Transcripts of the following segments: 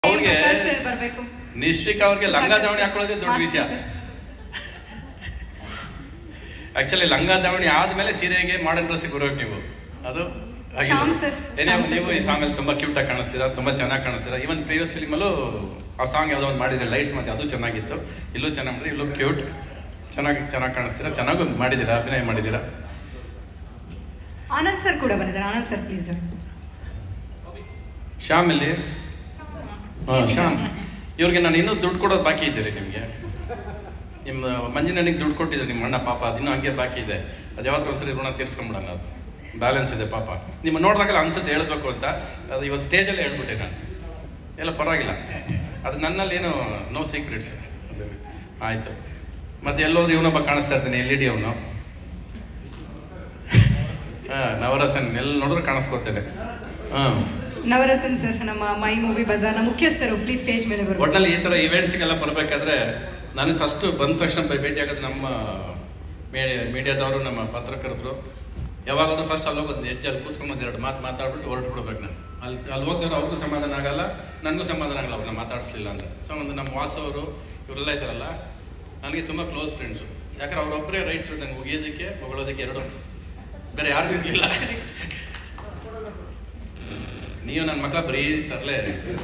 ಅವ್ರಿಗೆ ಪ್ರಕಾಶ್ ಸರ್ ಬರ್ಬೇಕು ನಿಶ್ವಿಕ್ ಅವ್ರಿಗೆ ಲಂಗ ದಾವಣಿ ಹಾಕೊಳ್ಳೋದೇ ದೊಡ್ಡ ವಿಷಯ ಆಕ್ಚುಲಿ ಲಂಗ ದಾವಣಿ ಆದ್ಮೇಲೆ ಸೀರೆಗೆ ಮಾಡರ್ನ್ ಡ್ರೆಸ್ಸಿಗೆ ಬರೋಕೆ ನೀವು ಅದು ಆಗಿದೆ. ಶ್ಯಾಮ್ sir, ಏನೇ ಶ್ಯಾಮ್ sir. ನೀವು ಈ ಸಾಂಗ್ ಅಲ್ಲಿ ತುಂಬಾ ಕ್ಯೂಟ್ ಆಗಿ ಕಾಣಿಸ್ತೀರಾ ತುಂಬಾ ಚೆನ್ನಾಗಿ ಕಾಣಿಸ್ತೀರಾ ಇವನ್ ಪ್ರೀವಿಯಸ್ ಫಿಲ್ಮ್ ಅಲ್ಲೂ ಆ ಸಾಂಗ್ ಯಾವ್ದೋ ಒಂದು ಮಾಡಿದ್ರೆ ಲೈಟ್ಸ್ ಮತ್ತೆ ಅದು ಚೆನ್ನಾಗಿತ್ತು ಇಲ್ಲೂ ಚೆನ್ನಾಗಿ ಮಾಡಿದ್ರೆ ಇಲ್ಲೂ ಕ್ಯೂಟ್ ಚೆನ್ನಾಗಿ ಚೆನ್ನಾಗಿ ಕಾಣಿಸ್ತೀರಾ ಚೆನ್ನಾಗೂ ಮಾಡಿದ್ದೀರಾ ಅಭಿನಯ ಮಾಡಿದ್ದೀರಾ ಆನಂದ್ ಸರ್ ಕೂಡ ಬಂದಿದ್ದಾರೆ ಆನಂದ್ ಸರ್ ಪ್ಲೀಸ್ ಶ್ಯಾಮ್ ಇಲ್ಲಿ ಹಾ, ಶ್ಯಾಮ್ ಇವ್ರಿಗೆ ನಾನು ಇನ್ನೂ ದುಡ್ಡು ಕೊಡೋದು ಬಾಕಿ ಇದ್ದೀರಿ ನಿಮಗೆ ನಿಮ್ಮ ಮಂಜಿನನಿಗೆ ದುಡ್ಡು ಕೊಟ್ಟಿದ್ದೆ ನಿಮ್ಮ ಅಣ್ಣ ಪಾಪ ಅದಿನ್ನೂ ಹಂಗೆ ಬಾಕಿ ಇದೆ ಅದು ಯಾವತ್ತೂ ಒಂದ್ಸರಿ ಋಣ ತೀರ್ಸ್ಕೊಂಬಿಡೋಣ ಅದು ಬ್ಯಾಲೆನ್ಸ್ ಇದೆ ಪಾಪ ನಿಮ್ಮ ನೋಡಿದಾಗಲ್ಲ ಅನ್ಸುತ್ತೆ ಹೇಳ್ಬೇಕು ಅಂತ ಅದು ಇವತ್ತು ಸ್ಟೇಜಲ್ಲೇ ಹೇಳ್ಬಿಟ್ಟೆ ನಾನು ಎಲ್ಲ ಪರವಾಗಿಲ್ಲ ಅದು ನನ್ನಲ್ಲಿ ಏನು ನೋ ಸೀಕ್ರೆಟ್ಸ್ ಆಯಿತು ಮತ್ತೆ ಎಲ್ಲೋದ್ರು ಇವನೊಬ್ಬ ಕಾಣಿಸ್ತಾ ಇರ್ತಾನೆ ಎಲ್ ಇ ಡಿ ಅವನು ಹಾಂ ನವರಸನ್ ಎಲ್ಲಿ ನೋಡಿದ್ರೆ ಕಾಣಿಸ್ಕೊತೇನೆ ಹಾಂ ನವರಸನ್ ಸರ್ ನಮ್ಮ ಮೈ ಮೂವಿ ಬಜಾರ್ನ ಮುಖ್ಯಸ್ಥರು ಪ್ಲೀಸ್ ಸ್ಟೇಜ್ ಮೇಲೆ ಬರ್ಬೇಕು ಒಟ್ನಲ್ಲಿ ಈ ತರ ಇವೆಂಟ್ಸ್ಗೆಲ್ಲ ಬರಬೇಕಾದ್ರೆ ನನಗೆ ಫಸ್ಟ್ ಬಂದ ತಕ್ಷಣ ಬ- ಭೇಟಿ ಆಗೋದು ನಮ್ಮ ಮೀಡಿಯಾದವರು ನಮ್ಮ ಪತ್ರಕರ್ತರು ಯಾವಾಗಾದ್ರೂ ಫಸ್ಟ್ ಅಲ್ಲಿ ಹೋಗೋದು ಹೆಜ್ಜೆ ಅಲ್ಲಿ ಕೂತ್ಕೊಂಡು ಒಂದು ಎರಡು ಮಾತು ಮಾತಾಡ್ಬಿಟ್ಟು ಹೊರಟು ಬಿಡ್ಬೇಕು ನಾನು ಅಲ್ಲಿ ಅಲ್ಲಿ ಹೋಗ್ತಾರೆ ಅವ್ರಿಗೂ ಸಮಾಧಾನ ಆಗಲ್ಲ ನನಗೂ ಸಮಾಧಾನ ಆಗಲ್ಲ ಅವ್ರನ್ನ ಮಾತಾಡಿಸ್ಲಿಲ್ಲ ಅಂತ ಸೊ ಒಂದು ನಮ್ಮ ವಾಸು ಅವರು ಇವರೆಲ್ಲ ಇದ್ದಾರಲ್ಲ ನನಗೆ ತುಂಬ ಕ್ಲೋಸ್ ಫ್ರೆಂಡ್ಸು ಯಾಕಂದ್ರೆ ಅವರೊಬ್ಬರೇ ರೈಟ್ಸ್ ಇರ್ತಾರೆ ಒಗೆಯೋದಕ್ಕೆ ಹೊಗಳೋದಕ್ಕೆ ಎರಡು ಬೇರೆ ಯಾರಿಗೂ ಇಲ್ಲ ನೀವು ನನ್ನ ಮಕ್ಕಳ ಬರೀ ತರಲೆ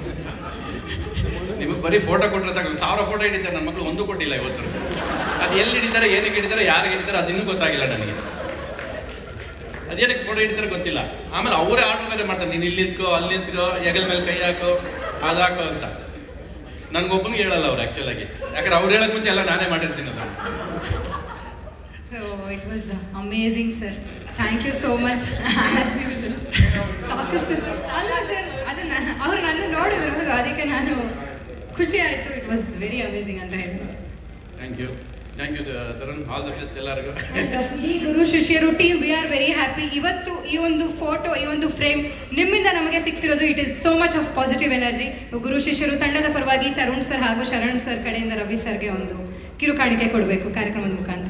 ನಿಮಗೆ ಬರೀ ಫೋಟೋ ಕೊಟ್ರೆ ಸಾಕು ಸಾವಿರ ಫೋಟೋ ಹಿಡಿತಾರೆ ನನ್ನ ಮಕ್ಕಳು ಒಂದು ಕೊಟ್ಟಿಲ್ಲ ಇವತ್ತು ಅದು ಎಲ್ಲಿ ಹಿಡಿತಾರೆ ಏನಕ್ಕೆ ಹಿಡಿತಾರೆ ಯಾರಿಗೆ ಹಿಡಿತಾರೆ ಅದು ಇನ್ನೂ ಗೊತ್ತಾಗಿಲ್ಲ ನನಗೆ ಅದೇನಕ್ಕೆ ಫೋಟೋ ಹಿಡಿತಾರೆ ಗೊತ್ತಿಲ್ಲ ಆಮೇಲೆ ಅವರೇ ಆರ್ಡರ್ ಬೇರೆ ಮಾಡ್ತಾರೆ ನೀನು ಇಲ್ಲಿ ನಿಂತ್ಕೋ ಅಲ್ಲಿ ನಿಂತ್ಕೋ ಹೆಗಲ ಮೇಲೆ ಕೈ ಹಾಕೋ ಅದು ಹಾಕೋ ಅಂತ ನನ್ಗೊಬ್ಬನಿಗೆ ಹೇಳಲ್ಲ ಅವ್ರು ಆಕ್ಚುಲ್ ಆಗಿ ಯಾಕಂದ್ರೆ ಅವ್ರು ಹೇಳಕ್ ಮುಂಚೆ ಎಲ್ಲ ನಾನೇ ಮಾಡಿರ್ತೀನಿ ಅದನ್ನ so it was amazing sir thank you so much ಸಾಕಷ್ಟು ಅಲ್ಲ ಸರ್ ಅದನ್ನ ಅವ್ರು ನನ್ನ ನೋಡಿದ್ರು ಹೌದು, ಅದಕ್ಕೆ ನಾನು ಖುಷಿ ಆಯ್ತು ಇಟ್ ವಾಸ್ ವೆರಿ ಅಮೇಝಿಂಗ್ ಅಂತ ಹೇಳಿದ್ರು thank you thank you Tarun all the best ಎಲ್ಲರಿಗೂ ಈ Guru Shishyaru team we are very happy ಇವತ್ತು ಈ ಒಂದು ಫೋಟೋ ಈ ಒಂದು ಫ್ರೇಮ್ ನಿಮ್ಮಿಂದ ನಮಗೆ ಸಿಗ್ತಿರೋದು it is so much of positive energy Guru Shishyaru ತಂಡದ ಪರವಾಗಿ ತರುಣ್ ಸರ್ ಹಾಗೂ ಶರಣ್ ಸರ್ ಕಡೆಯಿಂದ ರವಿ ಸರ್ಗೆ ಒಂದು ಕಿರುಕಾಣಿಕೆ ಕೊಡಬೇಕು ಕಾರ್ಯಕ್ರಮದ ಮುಖಾಂತರ